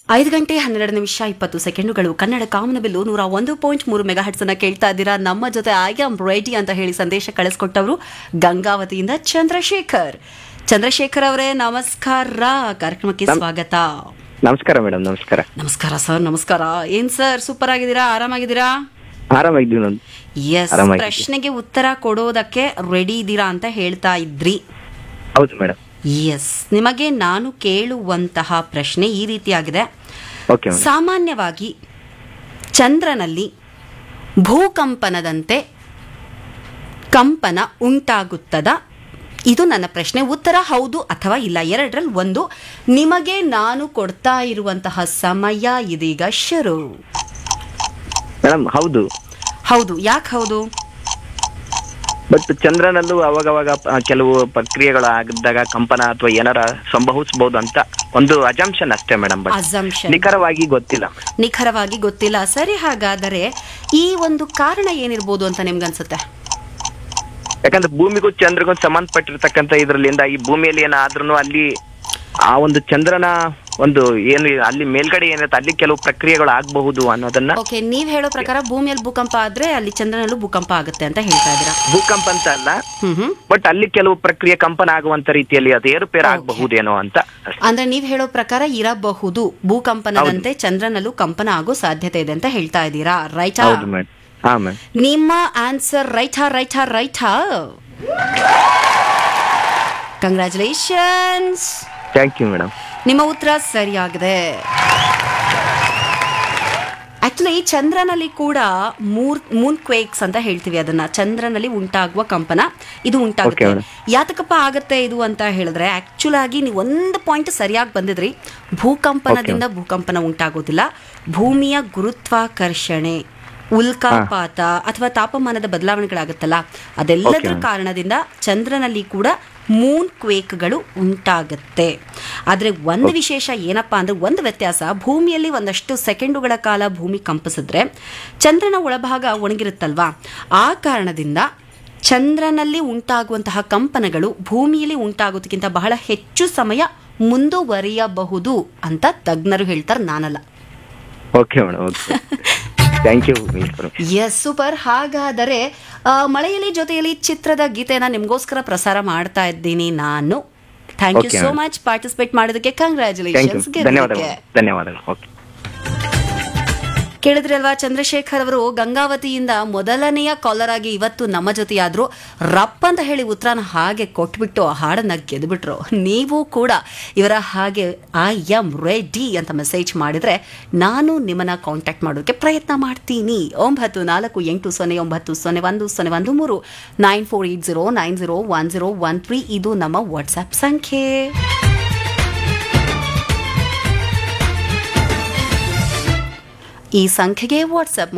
ಐದು ಗಂಟೆ ಹನ್ನೆರಡು ನಿಮಿಷ ಇಪ್ಪತ್ತು ಸೆಕೆಂಡುಗಳು ಕನ್ನಡ ಕಾಮನಬಿಲ್ಲು ನೂರ ಒಂದು ಪಾಯಿಂಟ್ ಮೂರು ಮೆಗಾ ಅನ್ನ ಕೇಳ್ತಾ ಇದ್ದೀರಾ ನಮ್ಮ ಜೊತೆ ಐ ಆಮ್ ರೆಡಿ ಅಂತ ಹೇಳಿ ಸಂದೇಶ ಕಳಿಸ್ಕೊಟ್ಟವರು ಗಂಗಾವತಿಯಿಂದ ಚಂದ್ರಶೇಖರ್ ಚಂದ್ರಶೇಖರ್ ಅವರೇ ನಮಸ್ಕಾರ ಕಾರ್ಯಕ್ರಮಕ್ಕೆ ಸ್ವಾಗತ ನಮಸ್ಕಾರ ಮೇಡಮ್ ನಮಸ್ಕಾರ ನಮಸ್ಕಾರ ಸರ್ ನಮಸ್ಕಾರ ಏನ್ ಸರ್ ಸೂಪರ್ ಆಗಿದ್ದೀರಾ ಆರಾಮಾಗಿದ್ದೀರಾ ಆರಾಮಾಗಿದ್ದೀವಿ ನಾನು ಎಸ್ ಆರಾಮಾಗಿದ್ದೀನಿ. ಪ್ರಶ್ನೆಗೆ ಉತ್ತರ ಕೊಡೋದಕ್ಕೆ ರೆಡಿ ಇದ್ದೀರಾ ಅಂತ ಹೇಳ್ತಾ ಇದ್ರಿ ಹೌದು ಮೇಡಮ್ ಎಸ್ ನಿಮಗೆ ನಾನು ಕೇಳುವಂತಹ ಪ್ರಶ್ನೆ ಈ ರೀತಿಯಾಗಿದೆ ಓಕೆ ಮೇಡಮ್ ಸಾಮಾನ್ಯವಾಗಿ ಚಂದ್ರನಲ್ಲಿ ಭೂಕಂಪನದಂತೆ ಕಂಪನ ಉಂಟಾಗುತ್ತದ ಇದು ನನ್ನ ಪ್ರಶ್ನೆ ಉತ್ತರ ಹೌದು ಅಥವಾ ಇಲ್ಲ ಎರಡರಲ್ಲಿ ಒಂದು ನಿಮಗೆ ನಾನು ಕೊಡ್ತಾ ಇರುವಂತಹ ಸಮಯ ಇದೀಗ ಶುರು ಮೇಡಮ್ ಹೌದು ಹೌದು ಯಾಕೆ ಹೌದು ಬಟ್ ಚಂದ್ರನಲ್ಲೂ ಅವಾಗವಾಗ ಆ, ಕೆಲವು ಪ್ರಕ್ರಿಯೆಗಳು ಆಗಿದ್ದಾಗ ಕಂಪನ ಅಥವಾ ಏನಾರ ಸಂಭವಿಸಬಹುದು ಅಂತ ಒಂದು ಅಜಂಪ್ಷನ್ ಅಷ್ಟೇ ಮೇಡಮ್ ಬಟ್ ಅಸಂಪ್ಷನ್ ನಿಖರವಾಗಿ ಗೊತ್ತಿಲ್ಲ ನಿಖರವಾಗಿ ಗೊತ್ತಿಲ್ಲ ಸರಿ ಹಾಗಾದರೆ ಈ ಒಂದು ಕಾರಣ ಏನಿರ್ಬೋದು ಅಂತ ನಿಮ್ಗನ್ಸುತ್ತೆ ಯಾಕಂದ್ರೆ ಭೂಮಿಗೂ ಚಂದ್ರಗೂ ಸಂಬಂಧಪಟ್ಟಿರ್ತಕ್ಕಂಥ ಇದ್ರಲ್ಲಿಂದ ಈ ಭೂಮಿಯಲ್ಲಿ ಏನಾದ್ರೂ ಅಲ್ಲಿ ಆ ಒಂದು ಚಂದ್ರನ ಒಂದು ಏನು ಅಲ್ಲಿ ಮೇಲ್ಗಡೆ ಏನಿರುತ್ತೆ ಅಲ್ಲಿ ಕೆಲವು ಪ್ರಕ್ರಿಯೆಗಳು ಆಗಬಹುದು ಅನ್ನೋದನ್ನ ಓಕೆ ನೀವ್ ಹೇಳೋ ಪ್ರಕಾರ ಭೂಮಿಯಲ್ಲಿ ಭೂಕಂಪ ಆದ್ರೆ ಅಲ್ಲಿ ಚಂದ್ರನಲ್ಲೂ ಭೂಕಂಪ ಆಗುತ್ತೆ ಅಂತ ಹೇಳ್ತಾ ಇದ್ದೀರಾ ಭೂಕಂಪ ಅಂತ ಅಲ್ಲ ಹ್ಮ್ ಹ್ಮ್ ಬಟ್ ಅಲ್ಲಿ ಕೆಲವು ಪ್ರಕ್ರಿಯೆ ಕಂಪನ ಆಗುವಂತ ರೀತಿಯಲ್ಲಿ ಅದು ಏರುಪೇರು Okay. ಆಗಬಹುದೇನೋ ಅಂತ ಅಷ್ಟೇ. ಅಂದ್ರೆ ನೀವ್ ಹೇಳೋ ಪ್ರಕಾರ ಇರಬಹುದು ಭೂಕಂಪನದಂತೆ ಚಂದ್ರನಲ್ಲೂ ಕಂಪನ ಆಗೋ ಸಾಧ್ಯತೆ ಇದೆ ಅಂತ ಹೇಳ್ತಾ ಇದ್ದೀರಾ ರೈಟಾ ಹೌದು ಮೇಡಮ್ ಹಾ ಮೇಡಮ್ ನಿಮ್ಮ ಆನ್ಸರ್ ರೈಟಾ ರೈಟಾ ರೈಟಾ ಕಂಗ್ರ್ಯಾಚುಲೇಷನ್ಸ್ ಥ್ಯಾಂಕ್ ಯು ಮೇಡಮ್ ನಿಮ್ಮ ಉತ್ತರ ಸರಿಯಾಗಿದೆ ಆಕ್ಚುಲಿ ಚಂದ್ರನಲ್ಲಿ ಕೂಡ ಮೂರ್ ಮೂನ್ ಕ್ವೇಕ್ಸ್ ಅಂತ ಹೇಳ್ತೀವಿ ಅದನ್ನ ಚಂದ್ರನಲ್ಲಿ ಉಂಟಾಗುವ ಕಂಪನ ಇದು ಉಂಟಾಗುತ್ತೆ Okay, madam. ಯಾತಕಪ್ಪ ಆಗತ್ತೆ ಇದು ಅಂತ ಹೇಳಿದ್ರೆ ಆಕ್ಚುಲ್ ಆಗಿ ನೀವು ಒಂದು ಪಾಯಿಂಟ್ ಸರಿಯಾಗಿ ಬಂದಿದ್ರಿ ಭೂಕಂಪನದಿಂದ ಭೂಕಂಪನ ಉಂಟಾಗೋದಿಲ್ಲ ಭೂಮಿಯ ಗುರುತ್ವಾಕರ್ಷಣೆ ಉಲ್ಕಾಪಾತ ಅಥವಾ ತಾಪಮಾನದ ಬದಲಾವಣೆಗಳಾಗುತ್ತಲ್ಲ ಅದೆಲ್ಲದರ Okay. ಕಾರಣದಿಂದ ಚಂದ್ರನಲ್ಲಿ ಕೂಡ ಮೂನ್ ಕ್ವೇಕ್ಗಳು ಉಂಟಾಗುತ್ತೆ ಆದರೆ ಒಂದು ವಿಶೇಷ ಏನಪ್ಪಾ ಅಂದ್ರೆ ಒಂದು ವ್ಯತ್ಯಾಸ ಭೂಮಿಯಲ್ಲಿ ಒಂದಷ್ಟು ಸೆಕೆಂಡುಗಳ ಕಾಲ ಭೂಮಿ ಕಂಪಿಸಿದ್ರೆ ಚಂದ್ರನ ಒಳಭಾಗ ಒಣಗಿರುತ್ತಲ್ವಾ ಆ ಕಾರಣದಿಂದ ಚಂದ್ರನಲ್ಲಿ ಉಂಟಾಗುವಂತಹ ಕಂಪನಗಳು ಭೂಮಿಯಲ್ಲಿ ಉಂಟಾಗೋದಕ್ಕಿಂತ ಬಹಳ ಹೆಚ್ಚು ಸಮಯ ಮುಂದುವರಿಯಬಹುದು ಅಂತ ತಜ್ಞರು ಹೇಳ್ತಾರೆ ನಾನಲ್ಲ okay madam okay thank you yes super ಹಾಗಾದರೆ ಆ, ಮಳೆಯಲ್ಲಿ ಜೊತೆಯಲ್ಲಿ ಚಿತ್ರದ ಗೀತೆನ ನಿಮಗೋಸ್ಕರ ಪ್ರಸಾರ ಮಾಡ್ತಾ ಇದ್ದೀನಿ ನಾನು thank you Okay, so ma'am. Much participate ಮಾಡೋದಕ್ಕೆ ಥ್ಯಾಂಕ್ ಯು ಕಂಗ್ರ್ಯಾಚುಲೇಷನ್ಸ್ ಧನ್ಯವಾದಗಳು ಧನ್ಯವಾದಗಳು ಓಕೆ ಕೇಳಿದ್ರಿ ಅಲ್ವಾ ಚಂದ್ರಶೇಖರ್ ಅವರು ಗಂಗಾವತಿಯಿಂದ ಮೊದಲನೆಯ ಕಾಲರ್ ಆಗಿ ಇವತ್ತು ನಮ್ಮ ಜೊತೆಯಾದ್ರು ರಪ್ ಅಂತ ಹೇಳಿ ಉತ್ತರನ ಹಾಗೆ ಕೊಟ್ಬಿಟ್ಟು ಆ ಹಾಡನ್ನ ಗೆದ್ಬಿಟ್ರು ನೀವು ಕೂಡ ಇವರ ಹಾಗೆ ಐ ಎಮ್ ರೆಡಿ ಅಂತ ಮೆಸೇಜ್ ಮಾಡಿದ್ರೆ ನಾನು ನಿಮ್ಮನ್ನ ಕಾಂಟ್ಯಾಕ್ಟ್ ಮಾಡೋದಕ್ಕೆ ಪ್ರಯತ್ನ ಮಾಡ್ತೀನಿ ಒಂಬತ್ತು ನಾಲ್ಕು ಎಂಟು ಸೊನ್ನೆ ಒಂಬತ್ತು ಸೊನ್ನೆ ಒಂದು ಸೊನ್ನೆ ಒಂದು ಮೂರು nine four eight zero nine zero one zero one three ಇದು ನಮ್ಮ ವಾಟ್ಸ್ಆಪ್ ಸಂಖ್ಯೆ ಈ ಸಂಖ್ಯೆಗೆ ವಾಟ್ಸ್ಆಪ್